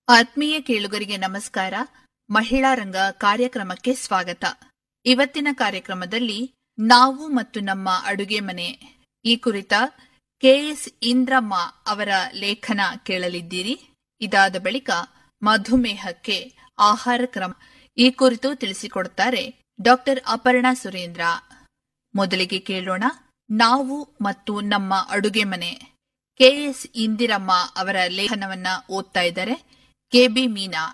ಆತ್ಮೀಯ ಕೇಳುಗರಿಗೆ ನಮಸ್ಕಾರ ಮಹಿಳಾ ರಂಗ ಕಾರ್ಯಕ್ರಮಕ್ಕೆ ಸ್ವಾಗತ ಇವತ್ತಿನ ಕಾರ್ಯಕ್ರಮದಲ್ಲಿ ನಾವು ಮತ್ತು ನಮ್ಮ ಅಡುಗೆ ಮನೆ ಈ ಕುರಿತ ಕೆಎಸ್ ಇಂದ್ರಮ್ಮ ಅವರ ಲೇಖನ ಕೇಳಲಿದ್ದೀರಿ ಇದಾದ ಬಳಿಕ ಮಧುಮೇಹಕ್ಕೆ ಆಹಾರ ಕ್ರಮ ಈ ಕುರಿತು ತಿಳಿಸಿಕೊಡುತ್ತಾರೆ ಡಾಕ್ಟರ್ ಅಪರ್ಣಾ ಸುರೇಂದ್ರ ಮೊದಲಿಗೆ ಕೇಳೋಣ ನಾವು ಮತ್ತು ನಮ್ಮ ಅಡುಗೆ ಮನೆ ಕೆಎಸ್ ಇಂದಿರಮ್ಮ ಅವರ ಲೇಖನವನ್ನ ಓದ್ತಾ ಇದ್ದಾರೆ ಕೆಬಿ ಮೀನಾ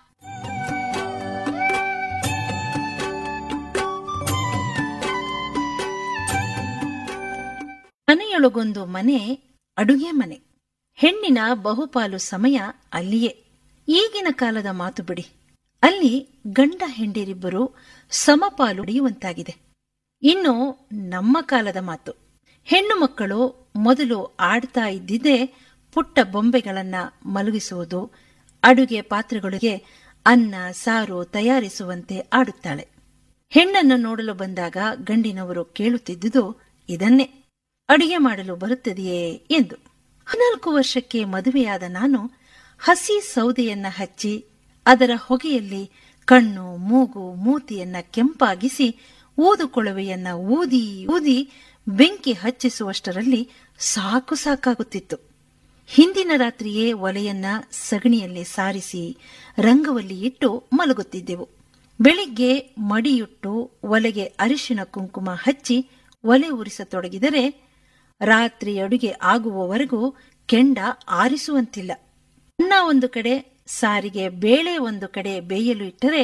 ಮನೆಯೊಳಗೊಂದು ಮನೆ ಅಡುಗೆ ಮನೆ ಹೆಣ್ಣಿನ ಬಹುಪಾಲು ಸಮಯ ಅಲ್ಲಿಯೇ ಈಗಿನ ಕಾಲದ ಮಾತು ಬಿಡಿ ಅಲ್ಲಿ ಗಂಡ ಹೆಂಡಿರಿಬ್ಬರು ಸಮಪಾಲು ನಡೆಯುವಂತಾಗಿದೆ ಇನ್ನು ನಮ್ಮ ಕಾಲದ ಮಾತು ಹೆಣ್ಣು ಮಕ್ಕಳು ಮೊದಲು ಆಡ್ತಾ ಇದ್ದಿದ್ದೇ ಪುಟ್ಟ ಬೊಂಬೆಗಳನ್ನ ಮಲಗಿಸುವುದು ಅಡುಗೆ ಪಾತ್ರೆಗಳಿಗೆ ಅನ್ನ ಸಾರು ತಯಾರಿಸುವಂತೆ ಆಡುತ್ತಾಳೆ ಹೆಣ್ಣನ್ನು ನೋಡಲು ಬಂದಾಗ ಗಂಡಿನವರು ಕೇಳುತ್ತಿದ್ದುದು ಇದನ್ನೇ ಅಡುಗೆ ಮಾಡಲು ಬರುತ್ತದೆಯೇ ಎಂದು ಹದಿನಾಲ್ಕು ವರ್ಷಕ್ಕೆ ಮದುವೆಯಾದ ನಾನು ಹಸಿ ಸೌದೆಯನ್ನ ಹಚ್ಚಿ ಅದರ ಹೊಗೆಯಲ್ಲಿ ಕಣ್ಣು ಮೂಗು ಮೂತಿಯನ್ನ ಕೆಂಪಾಗಿಸಿ ಊದುಕೊಳವೆಯನ್ನ ಊದಿ ಊದಿ ಬೆಂಕಿ ಹಚ್ಚಿಸುವಷ್ಟರಲ್ಲಿ ಸಾಕು ಸಾಕಾಗುತ್ತಿತ್ತು ಹಿಂದಿನ ರಾತ್ರಿಯೇ ಒಲೆಯನ್ನ ಸಗಣಿಯಲ್ಲಿ ಸಾರಿಸಿ ರಂಗವಲ್ಲಿ ಇಟ್ಟು ಮಲಗುತ್ತಿದ್ದೆವು ಬೆಳಿಗ್ಗೆ ಮಡಿಯುಟ್ಟು ಒಲೆಗೆ ಅರಿಶಿನ ಕುಂಕುಮ ಹಚ್ಚಿ ಒಲೆ ಉರಿಸತೊಡಗಿದರೆ ರಾತ್ರಿ ಅಡುಗೆ ಆಗುವವರೆಗೂ ಕೆಂಡ ಆರಿಸುವಂತಿಲ್ಲ ಅನ್ನ ಒಂದು ಕಡೆ ಸಾರಿಗೆ ಬೇಳೆ ಒಂದು ಕಡೆ ಬೇಯಲು ಇಟ್ಟರೆ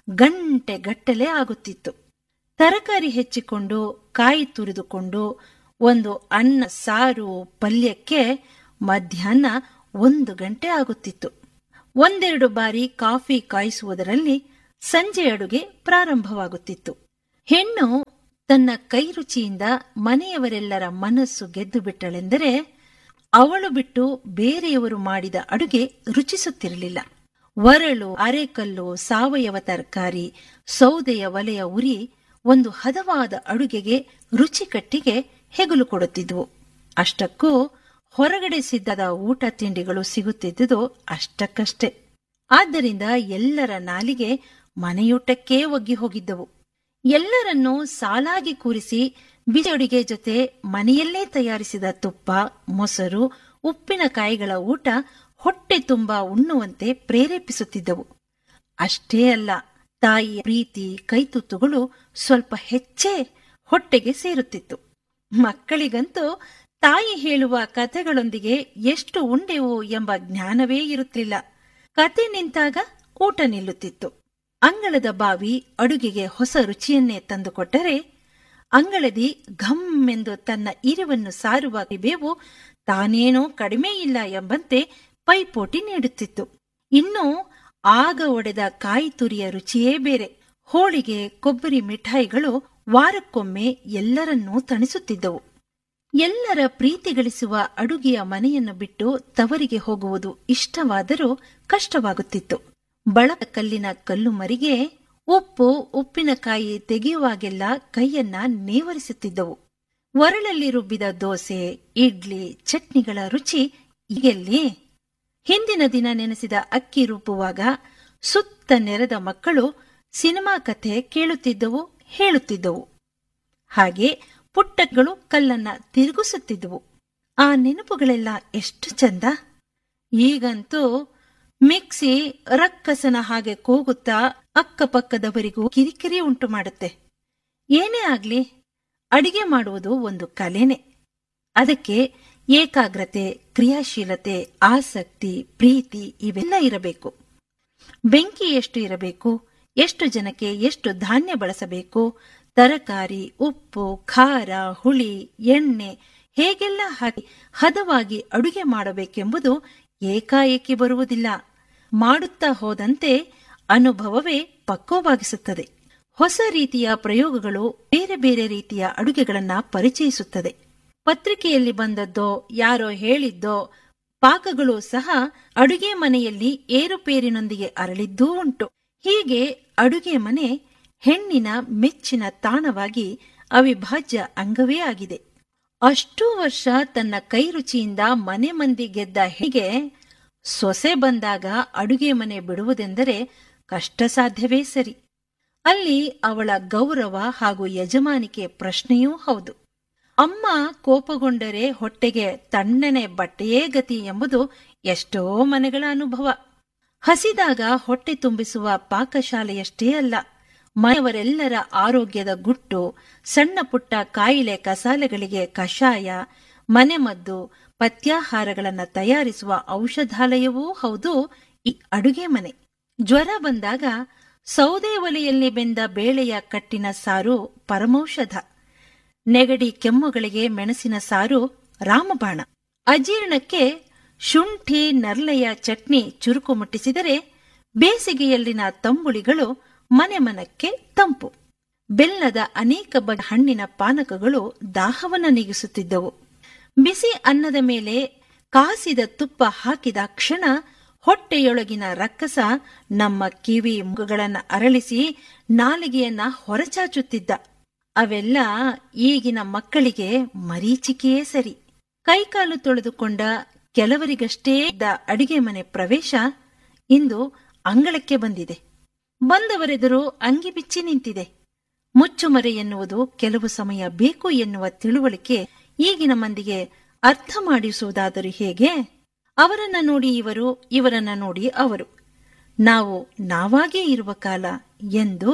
ಗಂಟೆ ಗಟ್ಟಲೆ ಆಗುತ್ತಿತ್ತು ತರಕಾರಿ ಹೆಚ್ಚಿಕೊಂಡು ಕಾಯಿ ತುರಿದುಕೊಂಡು ಒಂದು ಅನ್ನ ಸಾರು ಪಲ್ಯಕ್ಕೆ ಮಧ್ಯಾಹ್ನ ಒಂದು ಗಂಟೆ ಆಗುತ್ತಿತ್ತು ಒಂದೆರಡು ಬಾರಿ ಕಾಫಿ ಕಾಯಿಸುವುದರಲ್ಲಿ ಸಂಜೆ ಅಡುಗೆ ಪ್ರಾರಂಭವಾಗುತ್ತಿತ್ತು ಹೆಣ್ಣು ತನ್ನ ಕೈರುಚಿಯಿಂದ ಮನೆಯವರೆಲ್ಲರ ಮನಸ್ಸು ಗೆದ್ದು ಬಿಟ್ಟಳೆಂದರೆ ಅವಳು ಬಿಟ್ಟು ಬೇರೆಯವರು ಮಾಡಿದ ಅಡುಗೆ ರುಚಿಸುತ್ತಿರಲಿಲ್ಲ ಒರಳು ಅರೆಕಲ್ಲು ಸಾವಯವ ತರಕಾರಿ ಸೌದೆಯ ಒಲೆಯ ಉರಿ ಒಂದು ಹದವಾದ ಅಡುಗೆಗೆ ರುಚಿಕಟ್ಟಿಗೆ ಹೆಗಲು ಕೊಡುತ್ತಿದ್ವು ಅಷ್ಟಕ್ಕೂ ಹೊರಗಡೆ ಸಿದ್ಧದ ಊಟ ತಿಂಡಿಗಳು ಸಿಗುತ್ತಿದ್ದುದು ಅಷ್ಟಕ್ಕಷ್ಟೇ ಆದ್ದರಿಂದ ಎಲ್ಲರ ನಾಲಿಗೆ ಮನೆಯೂಟಕ್ಕೇ ಒಗ್ಗಿ ಹೋಗಿದ್ದವು ಎಲ್ಲರನ್ನೂ ಸಾಲಾಗಿ ಕೂರಿಸಿ ಬಿಸಿ ಅಡುಗೆ ಜೊತೆ ಮನೆಯಲ್ಲೇ ತಯಾರಿಸಿದ ತುಪ್ಪ ಮೊಸರು ಉಪ್ಪಿನಕಾಯಿಗಳ ಊಟ ಹೊಟ್ಟೆ ತುಂಬಾ ಉಣ್ಣುವಂತೆ ಪ್ರೇರೇಪಿಸುತ್ತಿದ್ದವು ಅಷ್ಟೇ ಅಲ್ಲ ತಾಯಿಯ ಪ್ರೀತಿ ಕೈತುತ್ತುಗಳು ಸ್ವಲ್ಪ ಹೆಚ್ಚೇ ಹೊಟ್ಟೆಗೆ ಸೇರುತ್ತಿತ್ತು ಮಕ್ಕಳಿಗಂತೂ ತಾಯಿ ಹೇಳುವ ಕಥೆಗಳೊಂದಿಗೆ ಎಷ್ಟು ಉಂಡೆವು ಎಂಬ ಜ್ಞಾನವೇ ಇರುತ್ತಿಲ್ಲ ಕತೆ ನಿಂತಾಗ ಊಟ ನಿಲ್ಲುತ್ತಿತ್ತು ಅಂಗಳದ ಬಾವಿ ಅಡುಗೆಗೆ ಹೊಸ ರುಚಿಯನ್ನೇ ತಂದುಕೊಟ್ಟರೆ ಅಂಗಳದಿ ಘಮ್ ಎಂದು ತನ್ನ ಇರುವನ್ನು ಸಾರುವ ಬೇವು ತಾನೇನೋ ಕಡಿಮೆ ಇಲ್ಲ ಎಂಬಂತೆ ಪೈಪೋಟಿ ನೀಡುತ್ತಿತ್ತು ಇನ್ನು ಆಗ ಒಡೆದ ಕಾಯಿ ತುರಿಯ ರುಚಿಯೇ ಬೇರೆ ಹೋಳಿಗೆ ಕೊಬ್ಬರಿ ಮಿಠಾಯಿಗಳು ವಾರಕ್ಕೊಮ್ಮೆ ಎಲ್ಲರನ್ನೂ ತಣಿಸುತ್ತಿದ್ದವು ಎಲ್ಲರ ಪ್ರೀತಿ ಗಳಿಸುವ ಅಡುಗೆಯ ಮನೆಯನ್ನು ಬಿಟ್ಟು ತವರಿಗೆ ಹೋಗುವುದು ಇಷ್ಟವಾದರೂ ಕಷ್ಟವಾಗುತ್ತಿತ್ತು ಬಳಕ ಕಲ್ಲಿನ ಕಲ್ಲು ಮರಿಗೆ ಉಪ್ಪು ಉಪ್ಪಿನಕಾಯಿ ತೆಗೆಯುವಾಗೆಲ್ಲ ಕೈಯನ್ನ ನೇವರಿಸುತ್ತಿದ್ದವು ಒರಳಲ್ಲಿ ರುಬ್ಬಿದ ದೋಸೆ ಇಡ್ಲಿ ಚಟ್ನಿಗಳ ರುಚಿ ಈಗೆಲ್ಲಿ ಹಿಂದಿನ ದಿನ ನೆನೆಸಿದ ಅಕ್ಕಿ ರುಬ್ಬುವಾಗ ಸುತ್ತ ನೆರೆದ ಮಕ್ಕಳು ಸಿನಿಮಾ ಕಥೆ ಕೇಳುತ್ತಿದ್ದವು ಹೇಳುತ್ತಿದ್ದವು ಹಾಗೆ ಪುಟ್ಟಗಳು ಕಲ್ಲನ್ನ ತಿರುಗಿಸುತ್ತಿದ್ದವು ಆ ನೆನಪುಗಳೆಲ್ಲ ಎಷ್ಟು ಚಂದ ಈಗಂತೂ ಮಿಕ್ಸಿ ರಕ್ಕಸನ ಹಾಗೆ ಕೂಗುತ್ತಾ ಅಕ್ಕಪಕ್ಕದವರಿಗೂ ಕಿರಿಕಿರಿ ಉಂಟು ಮಾಡುತ್ತೆ ಏನೇ ಆಗ್ಲಿ ಅಡಿಗೆ ಮಾಡುವುದು ಒಂದು ಕಲೆನೆ ಅದಕ್ಕೆ ಏಕಾಗ್ರತೆ ಕ್ರಿಯಾಶೀಲತೆ ಆಸಕ್ತಿ ಪ್ರೀತಿ ಇವೆಲ್ಲ ಇರಬೇಕು ಬೆಂಕಿ ಎಷ್ಟು ಇರಬೇಕು ಎಷ್ಟು ಜನಕ್ಕೆ ಎಷ್ಟು ಧಾನ್ಯ ಬಳಸಬೇಕು ತರಕಾರಿ ಉಪ್ಪು ಖಾರ ಹುಳಿ ಎಣ್ಣೆ ಹೇಗೆಲ್ಲ ಹಾಕಿ ಹದವಾಗಿ ಅಡುಗೆ ಮಾಡಬೇಕೆಂಬುದು ಏಕಾಏಕಿ ಬರುವುದಿಲ್ಲ ಮಾಡುತ್ತಾ ಹೋದಂತೆ ಅನುಭವವೇ ಪಕ್ವವಾಗಿಸುತ್ತದೆ ಹೊಸ ರೀತಿಯ ಪ್ರಯೋಗಗಳು ಬೇರೆ ಬೇರೆ ರೀತಿಯ ಅಡುಗೆಗಳನ್ನ ಪರಿಚಯಿಸುತ್ತದೆ ಪತ್ರಿಕೆಯಲ್ಲಿ ಬಂದದ್ದೋ ಯಾರೋ ಹೇಳಿದ್ದೋ ಪಾಕಗಳು ಸಹ ಅಡುಗೆ ಮನೆಯಲ್ಲಿ ಏರುಪೇರಿನೊಂದಿಗೆ ಅರಳಿದ್ದೂ ಉಂಟು ಹೀಗೆ ಅಡುಗೆ ಮನೆ ಹೆಣ್ಣಿನ ಮೆಚ್ಚಿನ ತಾಣವಾಗಿ ಅವಿಭಾಜ್ಯ ಅಂಗವೇ ಆಗಿದೆ ಅಷ್ಟೂ ವರ್ಷ ತನ್ನ ಕೈ ರುಚಿಯಿಂದ ಮನೆ ಮಂದಿ ಗೆದ್ದ ಹೆಣ್ಣಿಗೆ ಸೊಸೆ ಬಂದಾಗ ಅಡುಗೆ ಮನೆ ಬಿಡುವುದೆಂದರೆ ಕಷ್ಟ ಸಾಧ್ಯವೇ ಸರಿ ಅಲ್ಲಿ ಅವಳ ಗೌರವ ಹಾಗೂ ಯಜಮಾನಿಕೆ ಪ್ರಶ್ನೆಯೂ ಹೌದು ಅಮ್ಮ ಕೋಪಗೊಂಡರೆ ಹೊಟ್ಟೆಗೆ ತಣ್ಣನೆ ಬಟ್ಟೆಯೇ ಗತಿ ಎಂಬುದು ಎಷ್ಟೋ ಮನೆಗಳ ಅನುಭವ ಹಸಿದಾಗ ಹೊಟ್ಟೆ ತುಂಬಿಸುವ ಪಾಕಶಾಲೆಯಷ್ಟೇ ಅಲ್ಲ ಮನೆಯವರೆಲ್ಲರ ಆರೋಗ್ಯದ ಗುಟ್ಟು ಸಣ್ಣ ಪುಟ್ಟ ಕಾಯಿಲೆ ಕಸಾಲೆಗಳಿಗೆ ಕಷಾಯ ಮನೆಮದ್ದು ಪಥ್ಯಾಹಾರಗಳನ್ನು ತಯಾರಿಸುವ ಔಷಧಾಲಯವೂ ಹೌದು ಈ ಅಡುಗೆ ಮನೆ ಜ್ವರ ಬಂದಾಗ ಸೌದೆ ಒಲೆಯಲ್ಲಿ ಬೆಂದ ಬೇಳೆಯ ಕಟ್ಟಿನ ಸಾರು ಪರಮೌಷಧ ನೆಗಡಿ ಕೆಮ್ಮುಗಳಿಗೆ ಮೆಣಸಿನ ಸಾರು ರಾಮಬಾಣ ಅಜೀರ್ಣಕ್ಕೆ ಶುಂಠಿ ನರ್ಲೆಯ ಚಟ್ನಿ ಚುರುಕು ಮುಟ್ಟಿಸಿದರೆ ಬೇಸಿಗೆಯಲ್ಲಿನ ತಂಬುಳಿಗಳು ಮನೆ ಮನಕ್ಕೆ ತಂಪು ಬೆಲ್ಲದ ಅನೇಕ ಬಗೆಯ ಹಣ್ಣಿನ ಪಾನಕಗಳು ದಾಹವನ್ನ ನೀಗಿಸುತ್ತಿದ್ದವು ಬಿಸಿ ಅನ್ನದ ಮೇಲೆ ಕಾಸಿದ ತುಪ್ಪ ಹಾಕಿದ ಕ್ಷಣ ಹೊಟ್ಟೆಯೊಳಗಿನ ರಕ್ಕಸ ನಮ್ಮ ಕಿವಿ ಮುಖಗಳನ್ನ ಅರಳಿಸಿ ನಾಲಿಗೆಯನ್ನ ಹೊರಚಾಚುತ್ತಿದ್ದ ಅವೆಲ್ಲ ಈಗಿನ ಮಕ್ಕಳಿಗೆ ಮರೀಚಿಕೆಯೇ ಸರಿ ಕೈಕಾಲು ತೊಳೆದುಕೊಂಡ ಕೆಲವರಿಗಷ್ಟೇ ಇದ್ದ ಅಡಿಗೆ ಮನೆ ಪ್ರವೇಶ ಇಂದು ಅಂಗಳಕ್ಕೆ ಬಂದಿದೆ ಬಂದವರೆದುರು ಅಂಗಿ ಬಿಚ್ಚಿ ನಿಂತಿದೆ ಮುಚ್ಚುಮರೆ ಎನ್ನುವುದು ಕೆಲವು ಸಮಯ ಬೇಕು ಎನ್ನುವ ತಿಳುವಳಿಕೆ ಈಗಿನ ಮಂದಿಗೆ ಅರ್ಥ ಮಾಡಿಸುವುದಾದರೂ ಹೇಗೆ ಅವರನ್ನ ನೋಡಿ ಇವರು ಇವರನ್ನ ನೋಡಿ ಅವರು ನಾವು ನಾವಾಗೇ ಇರುವ ಕಾಲ ಎಂದು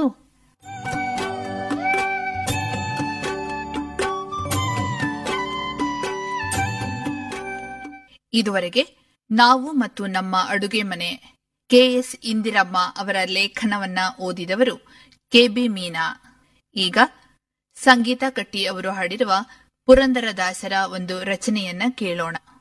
ಇದುವರೆಗೆ ನಾವು ಮತ್ತು ನಮ್ಮ ಅಡುಗೆ ಮನೆ ಕೆಎಸ್ ಇಂದಿರಮ್ಮ ಅವರ ಲೇಖನವನ್ನ ಓದಿದವರು ಕೆಬಿ ಮೀನಾ ಈಗ ಸಂಗೀತ ಕಟ್ಟಿ ಅವರು ಹಾಡಿರುವ ಪುರಂದರದಾಸರ ಒಂದು ರಚನೆಯನ್ನ ಕೇಳೋಣ